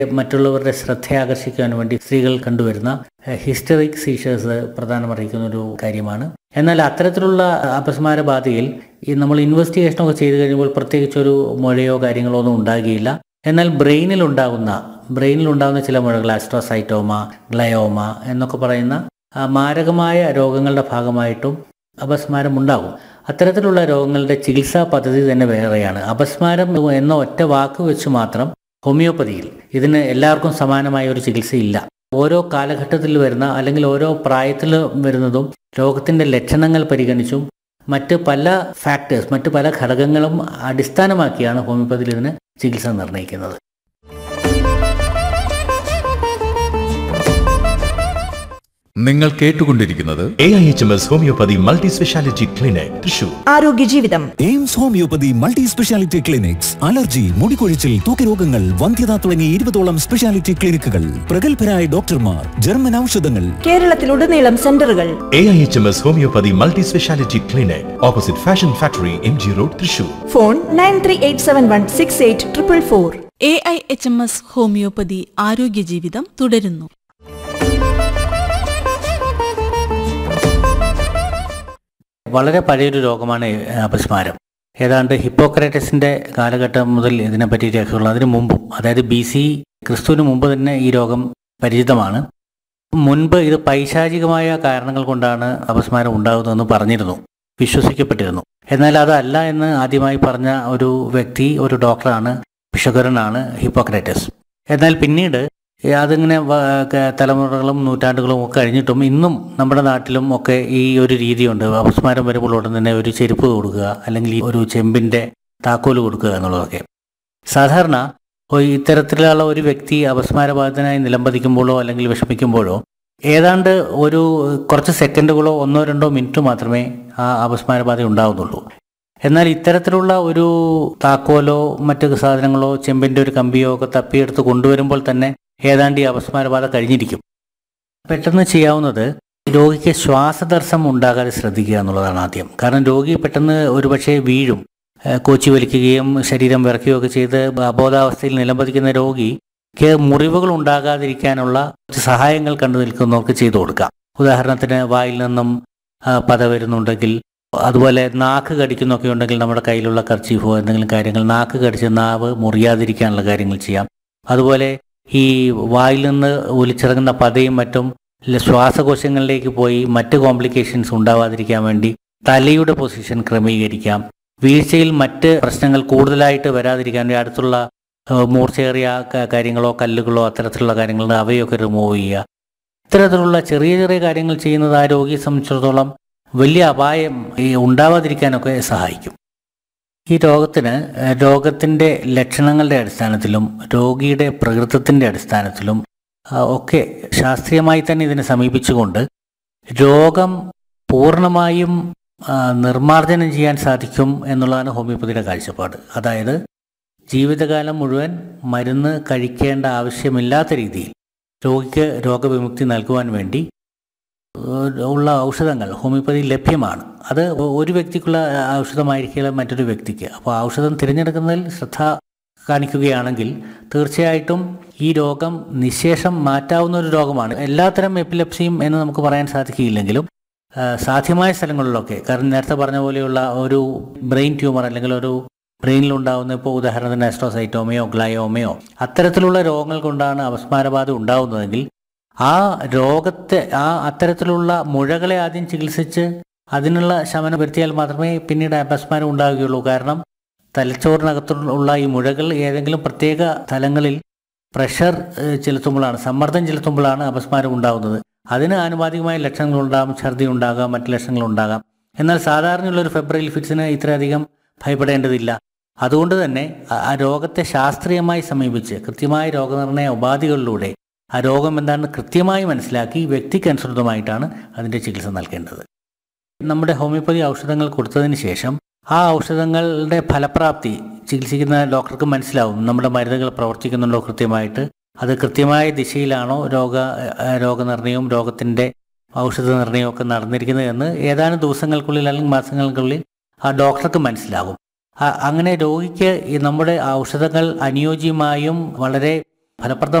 മറ്റുള്ളവരുടെ ശ്രദ്ധ ആകർഷിക്കാൻ വേണ്ടി സ്ത്രീകൾ കണ്ടുവരുന്ന ഹിസ്റ്ററിക് സീഷേഴ്സ് പ്രധാനമറിയിക്കുന്ന ഒരു കാര്യമാണ് എന്നാൽ അത്തരത്തിലുള്ള അപസ്മാര ബാധയിൽ ഈ നമ്മൾ ഇൻവെസ്റ്റിഗേഷനൊക്കെ ചെയ്ത് കഴിയുമ്പോൾ പ്രത്യേകിച്ചൊരു മുഴയോ കാര്യങ്ങളോ ഒന്നും ഉണ്ടാകുകയില്ല എന്നാൽ ബ്രെയിനിൽ ഉണ്ടാകുന്ന ബ്രെയിനിൽ ഉണ്ടാകുന്ന ചില മുഴകൾ ആസ്ട്രോസൈറ്റോമ ഗ്ലയോമ എന്നൊക്കെ പറയുന്ന ആ, മാരകമായ രോഗങ്ങളുടെ ഭാഗമായിട്ടും അപസ്മാരം ഉണ്ടാകും അത്തരത്തിലുള്ള രോഗങ്ങളുടെ ചികിത്സാ പദ്ധതി തന്നെ വേറെയാണ് അപസ്മാരം എന്ന ഒറ്റ വാക്ക് വെച്ച് മാത്രം ഹോമിയോപ്പതിയിൽ ഇതിന് എല്ലാവർക്കും സമാനമായ ഒരു ചികിത്സയില്ല ഓരോ കാലഘട്ടത്തിൽ വരുന്ന അല്ലെങ്കിൽ ഓരോ പ്രായത്തിൽ വരുന്നതും രോഗത്തിൻ്റെ ലക്ഷണങ്ങൾ പരിഗണിച്ചും മറ്റ് പല ഫാക്ടേഴ്സ് മറ്റ് പല ഘടകങ്ങളും അടിസ്ഥാനമാക്കിയാണ് ഹോമിയോപ്പതിയിൽ ഇതിന് ചികിത്സ നിർണ്ണയിക്കുന്നത് നിങ്ങൾ കേട്ടുകൊണ്ടിരിക്കുന്നത് A I H M S homeopathy multi speciality clinic Thrissur ആരോഗ്യ ജീവിതം AIMS homeopathy multi speciality clinics allergy മുടികൊഴിച്ചിൽ ത്വക്കരോഗങ്ങൾ വന്ധ്യത തുടങ്ങി ഇരുപതോളം സ്പെഷ്യാലിറ്റി ക്ലിനിക്കുകൾ പ്രഗത്ഭരായ ഡോക്ടർമാർ ജർമ്മൻ ഔഷധങ്ങൾ കേരളത്തിലുടനീളം സെന്ററുകൾ A I H M S homeopathy multi speciality clinic opposite fashion factory M G road Thrissur phone nine three eight seven one six eight triple four A I H M S homeopathy ആരോഗ്യ ജീവിതം തുടരുന്നു വളരെ പഴയൊരു രോഗമാണ് അപസ്മാരം ഏതാണ്ട് ഹിപ്പോക്രൈറ്റസിന്റെ കാലഘട്ടം മുതൽ ഇതിനെപ്പറ്റി രേഖകൾ അതിനു മുമ്പും അതായത് ബി സി ക്രിസ്തുവിന് മുമ്പ് തന്നെ ഈ രോഗം പരിചിതമാണ് മുൻപ് ഇത് പൈശാചികമായ കാരണങ്ങൾ കൊണ്ടാണ് അപസ്മാരം ഉണ്ടാകുന്നതെന്ന് പറഞ്ഞിരുന്നു വിശ്വസിക്കപ്പെട്ടിരുന്നു എന്നാൽ അതല്ല എന്ന് ആദ്യമായി പറഞ്ഞ ഒരു വ്യക്തി ഒരു ഡോക്ടറാണ് ഭിഷകരനാണ് ഹിപ്പോക്രൈറ്റസ് എന്നാൽ പിന്നീട് ഈ അതിങ്ങനെ വ- ക- തലമുറകളും നൂറ്റാണ്ടുകളും ഒക്കെ കഴിഞ്ഞിട്ടും ഇന്നും നമ്മുടെ നാട്ടിലും ഒക്കെ ഈ ഒരു രീതിയുണ്ട് അപസ്മാരം വരുമ്പോൾ ഉടൻ തന്നെ ഒരു ചെരുപ്പ് കൊടുക്കുക അല്ലെങ്കിൽ ഈ ഒരു ചെമ്പിൻ്റെ താക്കോല് കൊടുക്കുക എന്നുള്ളതൊക്കെ സാധാരണ ഒരു ഇത്തരത്തിലുള്ള ഒരു വ്യക്തി അപസ്മാരബാധിതനായി നിലംപതിക്കുമ്പോഴോ അല്ലെങ്കിൽ വിഷമിക്കുമ്പോഴോ ഏതാണ്ട് ഒരു കുറച്ച് സെക്കൻഡുകളോ ഒന്നോ രണ്ടോ മിനിറ്റ് മാത്രമേ ആ അപസ്മാരബാധ ഉണ്ടാവുന്നുള്ളൂ എന്നാൽ ഇത്തരത്തിലുള്ള ഒരു താക്കോലോ മറ്റു സാധനങ്ങളോ ചെമ്പിൻ്റെ ഒരു കമ്പിയോ ഒക്കെ തപ്പിയെടുത്ത് കൊണ്ടുവരുമ്പോൾ തന്നെ ഏതാണ്ട് ഈ അപസ്മാരബാധ കഴിഞ്ഞിരിക്കും പെട്ടെന്ന് ചെയ്യാവുന്നത് രോഗിക്ക് ശ്വാസതടസ്സം ഉണ്ടാകാതെ ശ്രദ്ധിക്കുക എന്നുള്ളതാണ് ആദ്യം കാരണം രോഗി പെട്ടെന്ന് ഒരുപക്ഷെ വീഴും ഏഹ് കോച്ചി വലിക്കുകയും ശരീരം വിറയ്ക്കുകയോ ഒക്കെ ചെയ്ത് അബോധാവസ്ഥയിൽ നിലംപതിക്കുന്ന രോഗിക്ക് മുറിവുകൾ ഉണ്ടാകാതിരിക്കാനുള്ള സഹായങ്ങൾ കണ്ടു നിൽക്കുന്നവർക്ക് ചെയ്തു കൊടുക്കാം ഉദാഹരണത്തിന് വായിൽ നിന്നും ആ, പത വരുന്നുണ്ടെങ്കിൽ അതുപോലെ നാക്ക് കടിക്കുന്നൊക്കെ ഉണ്ടെങ്കിൽ നമ്മുടെ കയ്യിലുള്ള കർച്ചീഫോ എന്തെങ്കിലും കാര്യങ്ങൾ നാക്ക് കടിച്ച് നാവ് മുറിയാതിരിക്കാനുള്ള കാര്യങ്ങൾ ചെയ്യാം അതുപോലെ ഈ വായിൽ നിന്ന് ഒലിച്ചിറങ്ങുന്ന പതയും മറ്റും ല- ശ്വാസകോശങ്ങളിലേക്ക് പോയി മറ്റ് കോംപ്ലിക്കേഷൻസ് ഉണ്ടാവാതിരിക്കാൻ വേണ്ടി തലയുടെ പൊസിഷൻ ക്രമീകരിക്കാം വീഴ്ചയിൽ മറ്റ് പ്രശ്നങ്ങൾ കൂടുതലായിട്ട് വരാതിരിക്കാൻ വേണ്ടി അടുത്തുള്ള ഏഹ്, മൂർച്ചയേറിയ ക- കാര്യങ്ങളോ കല്ലുകളോ അത്തരത്തിലുള്ള കാര്യങ്ങൾ അവയൊക്കെ റിമൂവ് ചെയ്യുക ഇത്തരത്തിലുള്ള ചെറിയ ചെറിയ കാര്യങ്ങൾ ചെയ്യുന്നത് ആ രോഗിയെ സംബന്ധിച്ചിടത്തോളം വലിയ അപായം ഈ ഉണ്ടാവാതിരിക്കാനൊക്കെ സഹായിക്കും ഈ രോഗത്തിന് ഏഹ്, രോഗത്തിൻ്റെ ലക്ഷണങ്ങളുടെ അടിസ്ഥാനത്തിലും രോഗിയുടെ പ്രകൃതത്തിൻ്റെ അടിസ്ഥാനത്തിലും ആ, ഒക്കെ ശാസ്ത്രീയമായി തന്നെ ഇതിനെ സമീപിച്ചുകൊണ്ട് രോഗം പൂർണ്ണമായും ആ, നിർമ്മാർജ്ജനം ചെയ്യാൻ സാധിക്കും എന്നുള്ളതാണ് ഹോമിയോപ്പതിയുടെ കാഴ്ചപ്പാട് അതായത് ജീവിതകാലം മുഴുവൻ മരുന്ന് കഴിക്കേണ്ട ആവശ്യമില്ലാത്ത രീതിയിൽ രോഗിക്ക് രോഗവിമുക്തി നൽകുവാൻ വേണ്ടി ഏഹ് ഉള്ള ഔഷധങ്ങൾ ഹോമിയോപ്പതി ലഭ്യമാണ് അത് ഒരു വ്യക്തിക്കുള്ള ഔഷധമായിരിക്കില്ല മറ്റൊരു വ്യക്തിക്ക് അപ്പോൾ ഔഷധം തിരഞ്ഞെടുക്കുന്നതിൽ ശ്രദ്ധ കാണിക്കുകയാണെങ്കിൽ തീർച്ചയായിട്ടും ഈ രോഗം നിശേഷം മാറ്റാവുന്ന ഒരു രോഗമാണ് എല്ലാത്തരം എപ്പിലെപ്സിയും എന്ന് നമുക്ക് പറയാൻ സാധിക്കില്ലെങ്കിലും ആ, സാധ്യമായ സ്ഥലങ്ങളിലൊക്കെ കാരണം നേരത്തെ പറഞ്ഞ പോലെയുള്ള ഒരു ബ്രെയിൻ ട്യൂമർ അല്ലെങ്കിൽ ഒരു ബ്രെയിനിലുണ്ടാകുന്ന ഇപ്പോൾ ഉദാഹരണത്തിന് ആസ്ട്രോസൈറ്റോമയോ ഗ്ലയോമയോ അത്തരത്തിലുള്ള രോഗങ്ങൾ കൊണ്ടാണ് അപസ്മാരബാധ ഉണ്ടാകുന്നതെങ്കിൽ ആ രോഗത്തെ ആ അത്തരത്തിലുള്ള മുഴകളെ ആദ്യം ചികിത്സിച്ച് അതിനുള്ള ശമനം വരുത്തിയാൽ മാത്രമേ പിന്നീട് അപസ്മാരം ഉണ്ടാവുകയുള്ളൂ കാരണം തലച്ചോറിനകത്തുള്ള ഈ മുഴകൾ ഏതെങ്കിലും പ്രത്യേക തലങ്ങളിൽ പ്രഷർ ഏഹ്, ചെലുത്തുമ്പോഴാണ് സമ്മർദ്ദം ചെലുത്തുമ്പോഴാണ് അപസ്മാരം ഉണ്ടാകുന്നത് അതിന് ആനുപാതികമായ ലക്ഷണങ്ങൾ ഉണ്ടാകാം ഛർദി ഉണ്ടാകാം മറ്റ് ലക്ഷണങ്ങൾ ഉണ്ടാകാം എന്നാൽ സാധാരണയുള്ള ഒരു ഫെബ്രൈൽ ഫിറ്റ്സിന് ഇത്രയധികം ഭയപ്പെടേണ്ടതില്ല അതുകൊണ്ട് തന്നെ ആ- ആ രോഗത്തെ ശാസ്ത്രീയമായി സമീപിച്ച് കൃത്യമായ രോഗനിർണയ ഉപാധികളിലൂടെ ആ രോഗം എന്താണെന്ന് കൃത്യമായി മനസ്സിലാക്കി വ്യക്തിക്കനുസൃതമായിട്ടാണ് അതിൻ്റെ ചികിത്സ നൽകേണ്ടത് നമ്മുടെ ഹോമിയോപ്പതി ഔഷധങ്ങൾ കൊടുത്തതിന് ശേഷം ആ ഔഷധങ്ങളുടെ ഫലപ്രാപ്തി ചികിത്സിക്കുന്ന ഡോക്ടർക്ക് മനസ്സിലാവും നമ്മുടെ മരുന്നുകൾ പ്രവർത്തിക്കുന്നുണ്ടോ കൃത്യമായിട്ട് അത് കൃത്യമായ ദിശയിലാണോ രോഗ ഏഹ് രോഗനിർണയവും രോഗത്തിൻ്റെ ഔഷധ നിർണയവും ഒക്കെ നടന്നിരിക്കുന്നത് എന്ന് ഏതാനും ദിവസങ്ങൾക്കുള്ളിൽ അല്ലെങ്കിൽ മാസങ്ങൾക്കുള്ളിൽ ആ ഡോക്ടർക്ക് മനസ്സിലാകും ആ- അങ്ങനെ രോഗിക്ക് ഈ നമ്മുടെ ഔഷധങ്ങൾ അനുയോജ്യമായും വളരെ ഫലപ്രദ